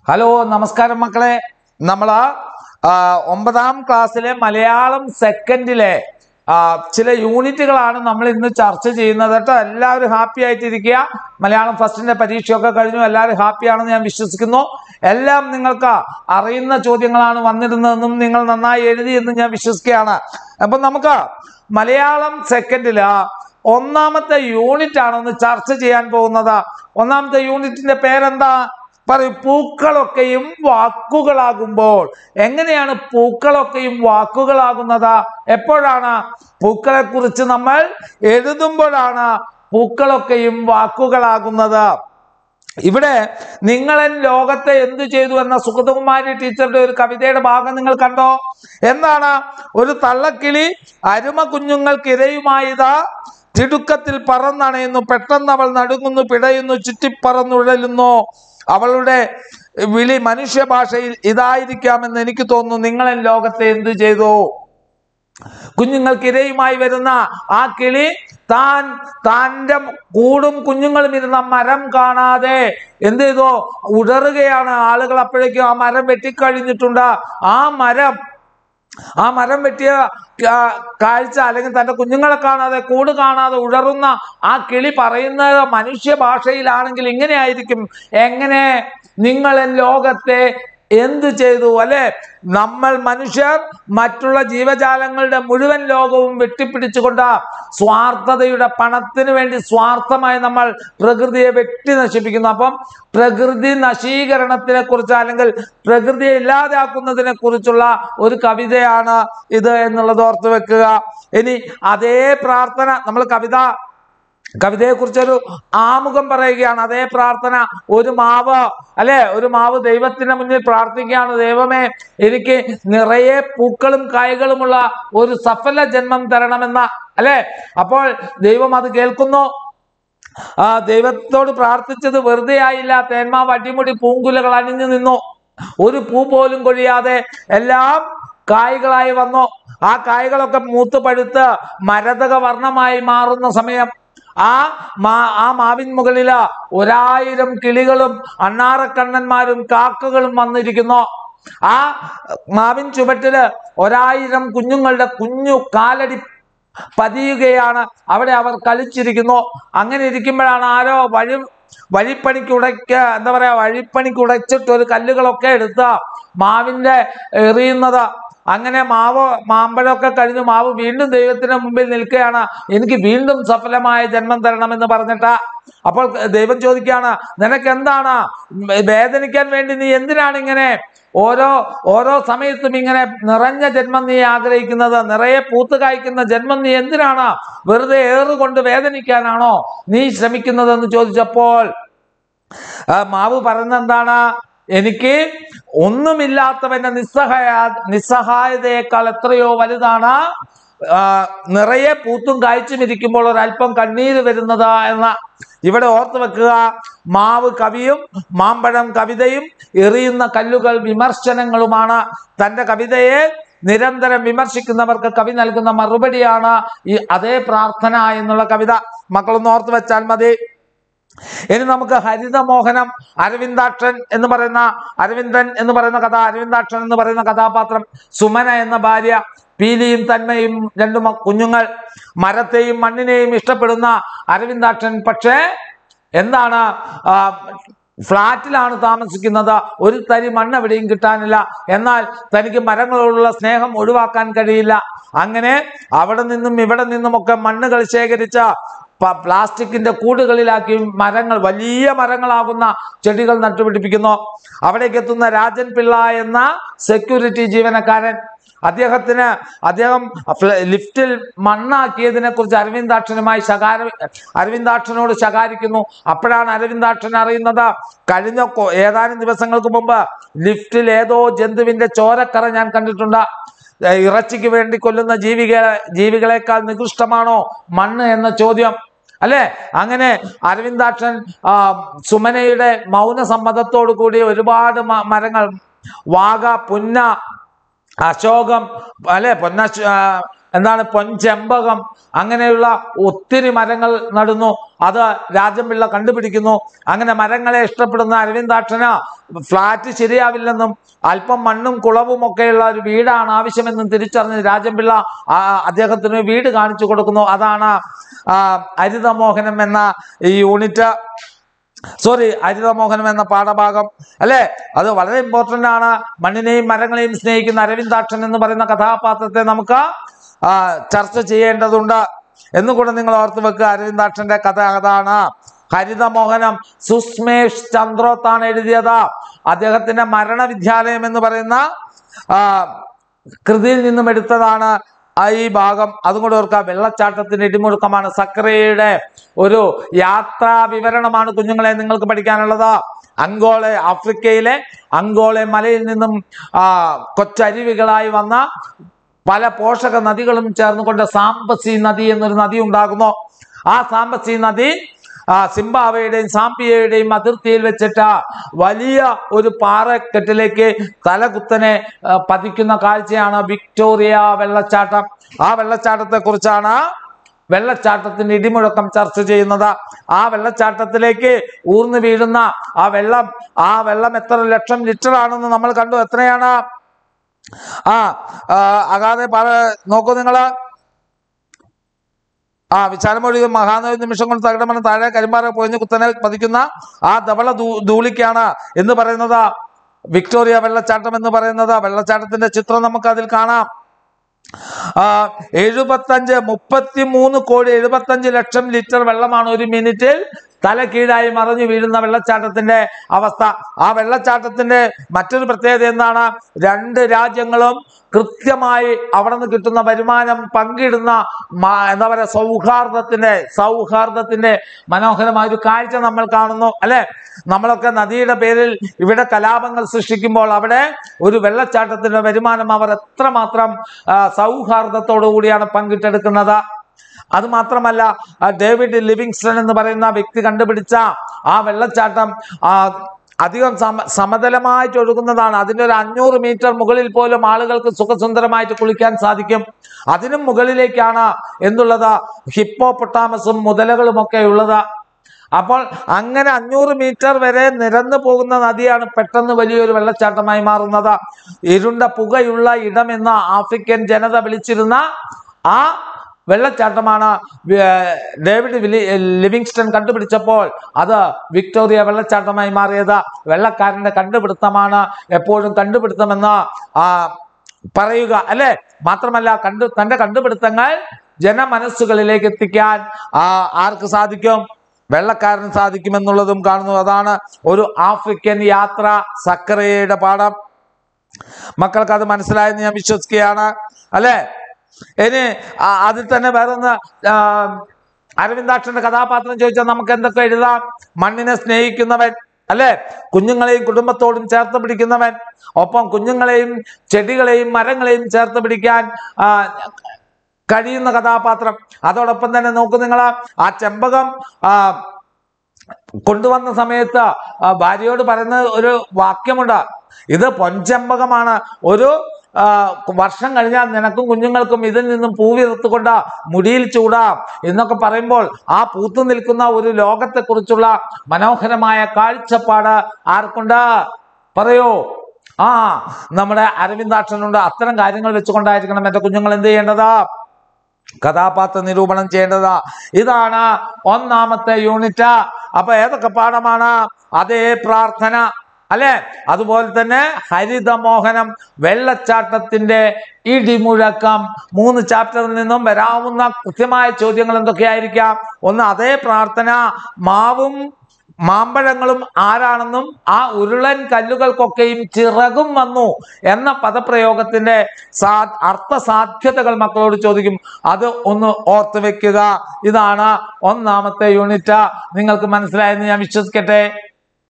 hello നമസ്കാരം മക്കളെ നമ്മൾ ഒമ്പതാം ക്ലാസ്സിലെ മലയാളം സെക്കൻഡിലെ ആ, ചില യൂണിറ്റുകളാണ് നമ്മൾ ഇന്ന് ചർച്ച ചെയ്യുന്നത് കേട്ടോ എല്ലാവരും ഹാപ്പി ആയിട്ടിരിക്കുക മലയാളം ഫസ്റ്റിന്റെ പരീക്ഷയൊക്കെ കഴിഞ്ഞു എല്ലാവരും ഹാപ്പിയാണെന്ന് ഞാൻ വിശ്വസിക്കുന്നു എല്ലാം നിങ്ങൾക്ക് അറിയുന്ന ചോദ്യങ്ങളാണ് വന്നിരുന്നതെന്നും നിങ്ങൾ നന്നായി എഴുതിയെന്നും ഞാൻ വിശ്വസിക്കുകയാണ് അപ്പൊ നമുക്ക് മലയാളം സെക്കൻഡില് ഒന്നാമത്തെ യൂണിറ്റ് ആണ് ഒന്ന് ചർച്ച ചെയ്യാൻ പോകുന്നത് ഒന്നാമത്തെ യൂണിറ്റിന്റെ പേരെന്താ പറയും പൂക്കളൊക്കെയും വാക്കുകളാകുമ്പോൾ എങ്ങനെയാണ് പൂക്കളൊക്കെയും വാക്കുകളാകുന്നത് എപ്പോഴാണ് പൂക്കളെ കുറിച്ച് നമ്മൾ എഴുതുമ്പോഴാണ് പൂക്കളൊക്കെയും വാക്കുകളാകുന്നത് ഇവിടെ നിങ്ങളൻ ലോകത്തെ എന്തു ചെയ്തു എന്ന സുഗതകുമാരി ടീച്ചറുടെ ഒരു കവിതയുടെ ഭാഗം നിങ്ങൾ കണ്ടോ എന്താണ് ഒരു തള്ളക്കിളി അരുമ കുഞ്ഞുങ്ങൾക്ക് ഇരയുമായതാ തിടുക്കത്തിൽ പറന്നണയുന്നു പെട്ടെന്ന് അവൾ നടുങ്ങുന്നു പിടയുന്നു ചുറ്റിപ്പറന്നുഴലുന്നു അവളുടെ വിളി മനുഷ്യഭാഷയിൽ ഇതായിരിക്കാമെന്ന് എനിക്ക് തോന്നുന്നു നിങ്ങളൻ ലോകത്തെ എന്തു ചെയ്തു കുഞ്ഞുങ്ങൾക്ക് ഇരയുമായി വരുന്ന ആ കിളി താൻ താൻ്റെ കൂടും കുഞ്ഞുങ്ങളും ഇരുന്ന മരം കാണാതെ എന്ത് ചെയ്തു ഉടറുകയാണ് ആളുകൾ അപ്പോഴേക്കും ആ മരം വെട്ടിക്കഴിഞ്ഞിട്ടുണ്ട് ആ മരം ആ മരം വെട്ടിയ കാ- കാഴ്ച അല്ലെങ്കിൽ തന്റെ കുഞ്ഞുങ്ങളെ കാണാതെ കൂട് കാണാതെ ഉഴറുന്ന ആ കിളി പറയുന്നത് മനുഷ്യ ഭാഷയിലാണെങ്കിൽ ഇങ്ങനെ ആയിരിക്കും എങ്ങനെ നിങ്ങൾ ലോകത്തെ എന്തു ചെയ്തു അല്ലെ നമ്മൾ മനുഷ്യർ മറ്റുള്ള ജീവജാലങ്ങളുടെ മുഴുവൻ ലോകവും വെട്ടിപ്പിടിച്ചുകൊണ്ട് സ്വാർത്ഥതയുടെ പണത്തിന് വേണ്ടി സ്വാർത്ഥമായി നമ്മൾ പ്രകൃതിയെ വെട്ടി നശിപ്പിക്കുന്നു അപ്പം പ്രകൃതി നശീകരണത്തിനെ കുറിച്ച് അല്ലെങ്കിൽ പ്രകൃതിയെ ഇല്ലാതാക്കുന്നതിനെ കുറിച്ചുള്ള ഒരു കവിതയാണ് ഇത് എന്നുള്ളത് ഓർത്ത് വെക്കുക ഇനി അതേ പ്രാർത്ഥന നമ്മൾ കവിത കവിതയെ കുറിച്ചൊരു ആമുഖം പറയുകയാണ് അതേ പ്രാർത്ഥന ഒരു മാവ് അല്ലെ ഒരു മാവ് ദൈവത്തിന്റെ മുന്നിൽ പ്രാർത്ഥിക്കുകയാണ് ദൈവമേ എനിക്ക് നിറയെ പൂക്കളും കായ്കളുമുള്ള ഒരു സഫല ജന്മം തരണമെന്ന അല്ലെ അപ്പോൾ ദൈവം അത് കേൾക്കുന്നു ആ ദൈവത്തോട് പ്രാർത്ഥിച്ചത് വെറുതെ ആയില്ല തേന്മാവ് അടിമുടി പൂങ്കുലകൾ അണിഞ്ഞു നിന്നു ഒരു പൂ പോലും കൊഴിയാതെ എല്ലാം കായ്കളായി വന്നു ആ കായ്കളൊക്കെ മൂത്ത് പഴുത്ത് മരതക വർണ്ണമായി മാറുന്ന സമയം ആ മാ ആ മാവിൻ മുകളില് ഒരായിരം കിളികളും അണ്ണാറക്കണ്ണന്മാരും കാക്കകളും വന്നിരിക്കുന്നു ആ മാവിൻ ചുവട്ടില് ഒരായിരം കുഞ്ഞുങ്ങളുടെ കുഞ്ഞു കാലടി പതിയുകയാണ് അവിടെ അവർ കളിച്ചിരിക്കുന്നു അങ്ങനെ ഇരിക്കുമ്പോഴാണ് ആരോ വഴി വഴിപ്പണിക്ക് ഉടയ്ക്ക എന്താ പറയാ വഴിപ്പണിക്ക് ഉടച്ചിട്ട് ഒരു കല്ലുകളൊക്കെ എടുത്ത് മാവിന്റെ എറിയുന്നത് അങ്ങനെ മാവ് മാമ്പഴമൊക്കെ കഴിഞ്ഞ് മാവ് വീണ്ടും ദൈവത്തിന് മുമ്പിൽ നിൽക്കുകയാണ് എനിക്ക് വീണ്ടും സഫലമായ ജന്മം തരണമെന്ന് പറഞ്ഞിട്ട് അപ്പോൾ ദൈവം ചോദിക്കുകയാണ് നിനക്ക് എന്താണ് വേദനിക്കാൻ വേണ്ടി നീ എന്തിനാണ് ഇങ്ങനെ ഓരോ ഓരോ സമയത്തും ഇങ്ങനെ നിറഞ്ഞ ജന്മം നീ ആഗ്രഹിക്കുന്നത് നിറയെ പൂത്ത് കായ്ക്കുന്ന ജന്മം നീ എന്തിനാണ് വെറുതെ ഏറുകൊണ്ട് വേദനിക്കാനാണോ നീ ശ്രമിക്കുന്നതെന്ന് ചോദിച്ചപ്പോൾ ആ മാവ് പറയുന്നത് എന്താണ് എനിക്ക് ഒന്നുമില്ലാത്തവന്റെ നിസ്സഹായ നിസ്സഹായതയേക്കാൾ എത്രയോ വലുതാണ് ആ, നിറയെ പൂത്തും കായ്ച്ചും ഇരിക്കുമ്പോൾ ഒരല്പം കണ്ണീര് വരുന്നത് എന്ന ഇവിടെ ഓർത്തു വെക്കുക മാവ് കവിയും മാമ്പഴം കവിതയും എറിയുന്ന കല്ലുകൾ വിമർശനങ്ങളുമാണ് തന്റെ കവിതയെ നിരന്തരം വിമർശിക്കുന്നവർക്ക് കവി നൽകുന്ന മറുപടിയാണ് ഈ അതേ പ്രാർത്ഥന എന്നുള്ള കവിത മക്കളൊന്ന് ഓർത്തു വെച്ചാൽ മതി ഇനി നമുക്ക് ഹരിതമോഹനം അരവിന്ദാക്ഷൻ എന്ന് പറയുന്ന അരവിന്ദൻ എന്ന് പറയുന്ന കഥ അരവിന്ദാക്ഷൻ എന്ന് പറയുന്ന കഥാപാത്രം സുമന എന്ന ഭാര്യ പീലിയും തന്മയും രണ്ടു മ- കുഞ്ഞുങ്ങൾ മരത്തെയും മണ്ണിനെയും ഇഷ്ടപ്പെടുന്ന അരവിന്ദാക്ഷൻ പക്ഷേ എന്താണ് ആ, ഫ്ലാറ്റിലാണ് താമസിക്കുന്നത് ഒരു തരി മണ്ണ് എവിടെയും കിട്ടാനില്ല എന്നാൽ തനിക്ക് മരങ്ങളോടുള്ള സ്നേഹം ഒഴിവാക്കാൻ കഴിയില്ല അങ്ങനെ അവിടെ നിന്നും ഇവിടെ നിന്നുമൊക്കെ മണ്ണുകൾ ശേഖരിച്ച പ- പ്ലാസ്റ്റിക്കിന്റെ കൂടുകളിലാക്കി മരങ്ങൾ വലിയ മരങ്ങളാകുന്ന ചെടികൾ നട്ടുപിടിപ്പിക്കുന്നു അവിടേക്ക് എത്തുന്ന രാജൻ പിള്ള എന്ന സെക്യൂരിറ്റി ജീവനക്കാരൻ അദ്ദേഹത്തിന് അദ്ദേഹം ഫ്ല- ലിഫ്റ്റിൽ മണ്ണാക്കിയതിനെ കുറിച്ച് അരവിന്ദാക്ഷനുമായി ശകാര അരവിന്ദാക്ഷനോട് ശകാരിക്കുന്നു അപ്പോഴാണ് അരവിന്ദാക്ഷൻ അറിയുന്നത് കഴിഞ്ഞ കൊ- ഏതാനും ദിവസങ്ങൾക്ക് മുമ്പ് ലിഫ്റ്റിൽ ഏതോ ജന്തുവിന്റെ ചോരക്കറ ഞാൻ കണ്ടിട്ടുണ്ട് ഏ, ഇറച്ചിക്ക് വേണ്ടി കൊല്ലുന്ന ജീവികളെ ജീവികളെക്കാൾ നികൃഷ്ടമാണോ മണ്ണ് എന്ന ചോദ്യം അല്ലെ അങ്ങനെ അരവിന്ദാക്ഷൻ ആ, സുമനയുടെ മൗന സമ്മതത്തോടു കൂടി ഒരുപാട് മ- മരങ്ങൾ വാഗ പുന്ന അശോകം അല്ലെ പൊന്ന എന്താണ് പൊൻചെമ്പകം അങ്ങനെയുള്ള ഒത്തിരി മരങ്ങൾ നടുന്നു അത് രാജംപിള്ള കണ്ടുപിടിക്കുന്നു അങ്ങനെ മരങ്ങളെ ഇഷ്ടപ്പെടുന്ന അരവിന്ദാക്ഷന് ഫ്ലാറ്റ് ശരിയാവില്ലെന്നും അല്പം മണ്ണും കുളവും ഒക്കെയുള്ള ഒരു വീടാണ് ആവശ്യമെന്നും തിരിച്ചറിഞ്ഞ് രാജംപിള്ള ആ, അദ്ദേഹത്തിന് വീട് കാണിച്ചു കൊടുക്കുന്നു അതാണ് ആ, ഹരിതമോഹനം എന്ന ഈ യൂണിറ്റ് സോറി ഹരിതമോഹനം എന്ന പാഠഭാഗം അല്ലെ അത് വളരെ ഇമ്പോർട്ടന്റ് ആണ് മണ്ണിനെയും മരങ്ങളെയും സ്നേഹിക്കുന്ന അരവിന്ദാക്ഷൻ എന്ന് പറയുന്ന കഥാപാത്രത്തെ നമുക്ക് ആ, ചർച്ച ചെയ്യേണ്ടതുണ്ട് എന്നുകൂടെ നിങ്ങൾ ഓർത്ത് വെക്കുക അരവിന്ദാക്ഷന്റെ കഥ അതാണ് ഹരിതമോഹനം സുസ്മേഷ് ചന്ദ്രോത്താണ് എഴുതിയത് അദ്ദേഹത്തിന്റെ മരണവിദ്യാലയം എന്ന് പറയുന്ന ആ, കൃതിയിൽ നിന്നും എടുത്തതാണ് ആ ഈ ഭാഗം അതും കൂടെ ഓർക്കുക വെള്ളച്ചാട്ടത്തിന്റെ ഇടിമുഴക്കമാണ് സക്രിയയുടെ ഒരു യാത്രാ വിവരണമാണ് കുഞ്ഞുങ്ങളെ നിങ്ങൾക്ക് പഠിക്കാനുള്ളത് അങ്കോളെ ആഫ്രിക്കയിലെ അങ്കോളെ മലയിൽ നിന്നും ആ, കൊച്ചരുവികളായി വന്ന പല പോഷക നദികളും ചേർന്നുകൊണ്ട് സാംബസി നദി എന്നൊരു നദി ഉണ്ടാകുന്നു ആ സാംബസി നദി ആ സിംബാവയുടെയും സാംബിയയുടെയും അതിർത്തിയിൽ വെച്ചിട്ട് വലിയ ഒരു പാറക്കെട്ടിലേക്ക് തലകുത്തനെ ആ, പതിക്കുന്ന കാഴ്ചയാണ് വിക്ടോറിയ വെള്ളച്ചാട്ടം ആ വെള്ളച്ചാട്ടത്തെ കുറിച്ചാണ് വെള്ളച്ചാട്ടത്തിന്റെ ഇടിമുഴക്കം ചർച്ച ചെയ്യുന്നത് ആ വെള്ളച്ചാട്ടത്തിലേക്ക് ഊർന്നു വീഴുന്ന ആ വെള്ളം ആ വെള്ളം എത്ര ലക്ഷം ലിറ്റർ ആണെന്ന് നമ്മൾ കണ്ടു എത്രയാണ് ആ ആ, അകാതെ പറ നോക്കൂ നിങ്ങള് ആ വിശാലമൊഴി മഹാനവി നിമിഷം കൊണ്ട് തകിടമണം താഴെ കരിമ്പാറ പൊഴിഞ്ഞ് കുത്തനെ പതിക്കുന്ന ആ ധവള ധൂ- ധൂളിക്കാണ് എന്ന് പറയുന്നത് വിക്ടോറിയ വെള്ളച്ചാട്ടം എന്ന് പറയുന്നത് വെള്ളച്ചാട്ടത്തിന്റെ ചിത്രം നമുക്ക് അതിൽ കാണാം ആ എഴുപത്തഞ്ച് മുപ്പത്തി മൂന്ന് കോടി എഴുപത്തഞ്ച് ലക്ഷം ലിറ്റർ വെള്ളമാണ് ഒരു മിനിറ്റിൽ തല കീഴായി മറിഞ്ഞു വീഴുന്ന വെള്ളച്ചാട്ടത്തിന്റെ അവസ്ഥ ആ വെള്ളച്ചാട്ടത്തിന്റെ മറ്റൊരു പ്രത്യേകത എന്താണ് രണ്ട് രാജ്യങ്ങളും കൃത്യമായി അവിടെ നിന്ന് കിട്ടുന്ന വരുമാനം പങ്കിടുന്ന മ- എന്താ പറയുക സൗഹാർദ്ദത്തിന്റെ സൗഹാർദ്ദത്തിന്റെ മനോഹരമായ ഒരു കാഴ്ച നമ്മൾ കാണുന്നു അല്ലെ നമ്മളൊക്കെ നദിയുടെ പേരിൽ ഇവിടെ കലാപങ്ങൾ സൃഷ്ടിക്കുമ്പോൾ അവിടെ ഒരു വെള്ളച്ചാട്ടത്തിന്റെ വരുമാനം അവർ എത്രമാത്രം ആ, സൗഹാർദ്ദത്തോടു കൂടിയാണ് പങ്കിട്ടെടുക്കുന്നത് അത് മാത്രമല്ല ആ ഡേവിഡ് ലിവിങ്സ്റ്റൺ എന്ന് പറയുന്ന വ്യക്തി കണ്ടുപിടിച്ച ആ വെള്ളച്ചാട്ടം ആ അധികം സമ സമതലമായിട്ട് ഒഴുകുന്നതാണ് അതിൻ്റെ ഒരു അഞ്ഞൂറ് മീറ്റർ മുകളിൽ പോലും ആളുകൾക്ക് സുഖസുന്ദരമായിട്ട് കുളിക്കാൻ സാധിക്കും അതിനും മുകളിലേക്കാണ് എന്നുള്ളത് ഹിപ്പോപ്പൊട്ടാമസും മുതലകളും ഒക്കെ ഉള്ളത് അപ്പോൾ അങ്ങനെ അഞ്ഞൂറ് മീറ്റർ വരെ നിരന്നു പോകുന്ന നദിയാണ് പെട്ടെന്ന് വലിയൊരു വെള്ളച്ചാട്ടമായി മാറുന്നത് ഇരുണ്ട പുകയുള്ള ഇടമെന്ന ആഫ്രിക്കൻ ജനത വിളിച്ചിരുന്ന ആ വെള്ളച്ചാട്ടമാണ് വി- ഡേവിഡ് വിലി ലിവിങ്സ്റ്റൺ കണ്ടുപിടിച്ചപ്പോൾ അത് വിക്ടോറിയ വെള്ളച്ചാട്ടമായി മാറിയത് വെള്ളക്കാരന്റെ കണ്ടുപിടുത്തമാണ് എപ്പോഴും കണ്ടുപിടുത്തമെന്ന് ആ പറയുക അല്ലെ മാത്രമല്ല കണ്ടു തന്റെ കണ്ടുപിടുത്തങ്ങൾ ജനമനസ്സുകളിലേക്ക് എത്തിക്കാൻ ആ ആർക്ക് സാധിക്കും വെള്ളക്കാരന് സാധിക്കുമെന്നുള്ളതും കാണുന്നു അതാണ് ഒരു ആഫ്രിക്കൻ യാത്ര സക്കറയുടെ പാഠം മക്കൾക്ക് അത് മനസ്സിലായെന്ന് ഞാൻ വിശ്വസിക്കുകയാണ് അല്ലെ ഇനി ആ, അതിൽ തന്നെ വേറൊന്ന് ആ, അരവിന്ദാക്ഷന്റെ കഥാപാത്രം ചോദിച്ചാൽ നമുക്ക് എന്തൊക്കെ എഴുതാം മണ്ണിനെ സ്നേഹിക്കുന്നവൻ അല്ലെ കുഞ്ഞുങ്ങളെയും കുടുംബത്തോടും ചേർത്ത് പിടിക്കുന്നവൻ ഒപ്പം കുഞ്ഞുങ്ങളെയും ചെടികളെയും മരങ്ങളെയും ചേർത്ത് പിടിക്കാൻ ആ, കഴിയുന്ന കഥാപാത്രം അതോടൊപ്പം തന്നെ നോക്കൂ നിങ്ങൾ ആ ചെമ്പകം ആ കൊണ്ടുവന്ന സമയത്ത് ആ ഭാര്യയോട് പറയുന്ന ഒരു വാക്യമുണ്ട് ഇത് പൊൻചെമ്പകമാണ് ഒരു ആ, വർഷം കഴിഞ്ഞാൽ നിനക്കും കുഞ്ഞുങ്ങൾക്കും ഇതിൽ നിന്നും പൂവിറുത്തുകൊണ്ട് മുടിയിൽ ചൂടാം എന്നൊക്കെ പറയുമ്പോൾ ആ പൂത്തു നിൽക്കുന്ന ഒരു ലോകത്തെക്കുറിച്ചുള്ള മനോഹരമായ കാഴ്ചപ്പാട് ആർക്കുണ്ട് പറയൂ ആ നമ്മുടെ അരവിന്ദാക്ഷനുണ്ട് അത്തരം കാര്യങ്ങൾ വെച്ചുകൊണ്ടായിരിക്കണം എൻ്റെ കുഞ്ഞുങ്ങൾ എന്ത് ചെയ്യേണ്ടത് കഥാപാത്ര നിരൂപണം ചെയ്യേണ്ടത് ഇതാണ് ഒന്നാമത്തെ യൂണിറ്റ് അപ്പൊ ഏതൊക്കെ പാഠമാണ് അതേ പ്രാർത്ഥന അല്ലെ അതുപോലെ തന്നെ ഹരിതമോഹനം വെള്ളച്ചാട്ടത്തിന്റെ ഇടിമുഴക്കം മൂന്ന് ചാപ്റ്ററിൽ നിന്നും വരാവുന്ന കൃത്യമായ ചോദ്യങ്ങൾ എന്തൊക്കെയായിരിക്കാം ഒന്ന് അതേ പ്രാർത്ഥന മാവും മാമ്പഴങ്ങളും ആരാണെന്നും ആ ഉരുളൻ കല്ലുകൾക്കൊക്കെയും ചിറകും വന്നു എന്ന പദപ്രയോഗത്തിന്റെ സാ അർത്ഥസാധ്യതകൾ മക്കളോട് ചോദിക്കും അത് ഒന്ന് ഓർത്ത് വെക്കുക ഇതാണ് ഒന്നാമത്തെ യൂണിറ്റ് നിങ്ങൾക്ക് മനസ്സിലായെന്ന് ഞാൻ വിശ്വസിക്കട്ടെ